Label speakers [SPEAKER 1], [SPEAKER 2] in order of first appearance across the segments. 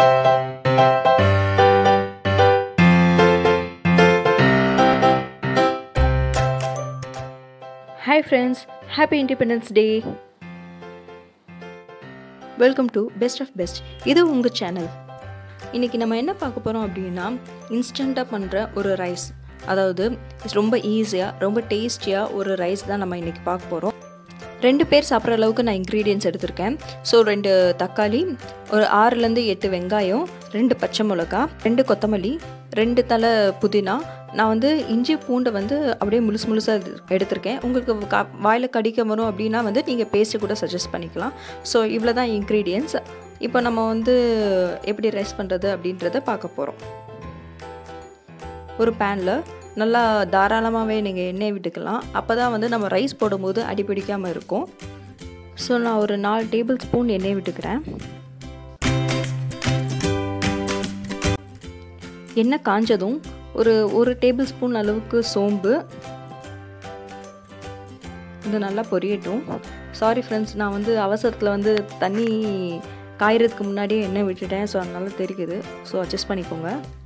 [SPEAKER 1] hi friends happy independence day welcome to best of best இது உங்கள் channel இன்றைக்கி நம்ம என்ன பார்க்க போகிறோம் அப்படின்னா இன்ஸ்டண்ட்டாக பண்ணுற ஒரு ரைஸ் அதாவது ரொம்ப ஈஸியாக ரொம்ப டேஸ்டியாக ஒரு ரைஸ் தான் நம்ம இன்றைக்கி பார்க்க போகிறோம் ரெண்டு பேர் சாப்பிட்ற அளவுக்கு நான் இன்க்ரீடியன்ஸ் எடுத்திருக்கேன் ஸோ ரெண்டு தக்காளி ஒரு ஆறுலேருந்து எட்டு வெங்காயம் ரெண்டு பச்சை மிளகா ரெண்டு கொத்தமல்லி ரெண்டு தலை புதினா நான் வந்து இஞ்சி பூண்டை வந்து அப்படியே முழுசு முழுசாக எடுத்திருக்கேன் உங்களுக்கு கா வாயில் கடிக்க வரும் அப்படின்னா வந்து நீங்கள் பேஸ்ட்டு கூட சஜஸ்ட் பண்ணிக்கலாம் ஸோ இவ்வளோ தான் இன்க்ரீடியன்ஸ் இப்போ நம்ம வந்து எப்படி ரைஸ் பண்ணுறது அப்படின்றத பார்க்க போகிறோம் ஒரு பேனில் நல்லா தாராளமாகவே நீங்கள் எண்ணெய் விட்டுக்கலாம் அப்போ தான் வந்து நம்ம ரைஸ் போடும்போது அடிப்பிடிக்காமல் இருக்கும் ஸோ நான் ஒரு நாலு டேபிள் ஸ்பூன் எண்ணெய் விட்டுக்கிறேன் எண்ணெய் காஞ்சதும் ஒரு ஒரு டேபிள் ஸ்பூன் அளவுக்கு சோம்பு இது நல்லா பொரியட்டும் சாரி ஃப்ரெண்ட்ஸ் நான் வந்து அவசரத்தில் வந்து தண்ணி காயறதுக்கு முன்னாடியே எண்ணெய் விட்டுட்டேன் ஸோ அதனால தெரியுது ஸோ அட்ஜஸ்ட் பண்ணிக்கோங்க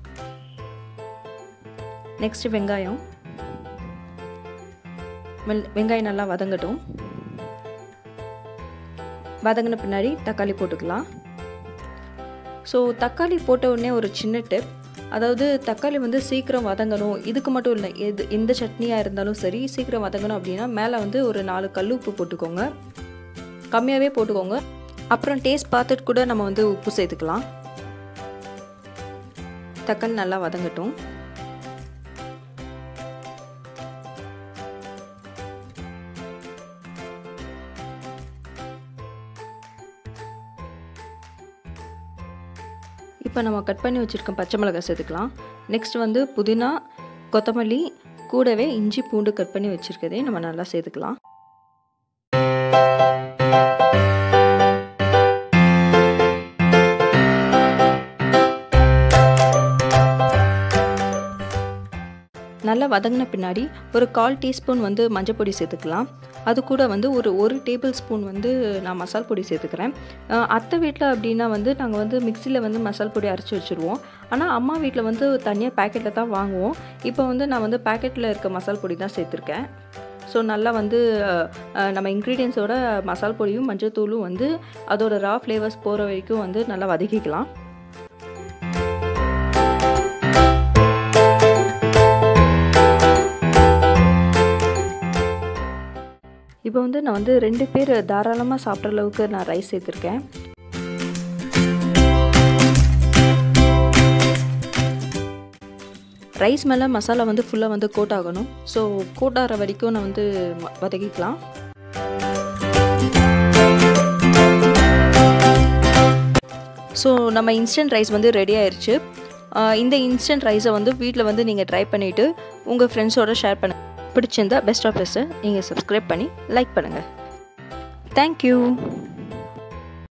[SPEAKER 1] நெக்ஸ்ட்டு வெங்காயம் வெங்காயம் நல்லா வதங்கட்டும் வதங்கின பின்னாடி தக்காளி போட்டுக்கலாம் ஸோ தக்காளி போட்ட உடனே ஒரு சின்ன டிப் அதாவது தக்காளி வந்து சீக்கிரம் வதங்கணும் இதுக்கு மட்டும் இல்லை எது எந்த சட்னியாக இருந்தாலும் சரி சீக்கிரம் வதங்கணும் அப்படின்னா மேலே வந்து ஒரு நாலு கல் உப்பு போட்டுக்கோங்க கம்மியாகவே போட்டுக்கோங்க அப்புறம் டேஸ்ட் பார்த்துட்டு கூட நம்ம வந்து உப்பு சேர்த்துக்கலாம் தக்காளி நல்லா வதங்கட்டும் இப்போ நம்ம கட் பண்ணி வச்சுருக்க பச்சை மிளகாய் சேர்த்துக்கலாம் நெக்ஸ்ட் வந்து புதினா கொத்தமல்லி கூடவே இஞ்சி பூண்டு கட் பண்ணி வச்சுருக்கதே நம்ம நல்லா சேர்த்துக்கலாம் நல்லா வதங்கின பின்னாடி ஒரு கால் டீஸ்பூன் வந்து மஞ்சள் பொடி சேர்த்துக்கலாம் அது கூட வந்து ஒரு ஒரு டேபிள் ஸ்பூன் வந்து நான் மசால் பொடி சேர்த்துக்கிறேன் அத்தை வீட்டில் அப்படின்னா வந்து நாங்கள் வந்து மிக்சியில் வந்து மசால் பொடி அரைச்சி வச்சுருவோம் ஆனால் அம்மா வீட்டில் வந்து தனியாக பேக்கெட்டில் தான் வாங்குவோம் இப்போ வந்து நான் வந்து பேக்கெட்டில் இருக்க மசால் பொடி தான் சேர்த்துருக்கேன் ஸோ நல்லா வந்து நம்ம இன்க்ரீடியன்ஸோட மசால் பொடியும் மஞ்சள் தூளும் வந்து அதோட ரா ஃப்ளேவர்ஸ் போகிற வரைக்கும் வந்து நல்லா வதக்கிக்கலாம் இப்போ வந்து நான் வந்து ரெண்டு பேர் தாராளமாக சாப்பிட்ற அளவுக்கு நான் ரைஸ் சேர்த்துருக்கேன் ரைஸ் மேலே மசாலா வந்து ஃபுல்லாக வந்து கோட் ஆகணும் ஸோ கோட் ஆகிற வரைக்கும் நான் வந்து வதக்கிக்கலாம் ஸோ நம்ம இன்ஸ்டன்ட் ரைஸ் வந்து ரெடி ஆயிடுச்சு இந்த இன்ஸ்டன்ட் ரைஸை வந்து வீட்டில் வந்து நீங்கள் ட்ரை பண்ணிவிட்டு உங்கள் ஃப்ரெண்ட்ஸோட ஷேர் பண்ண பிடிச்சிருந்தா பெஸ்ட் ஆஃப் பெஸ்ட்டை நீங்கள் சப்ஸ்கிரைப் பண்ணி லைக் பண்ணுங்கள் தேங்க்யூ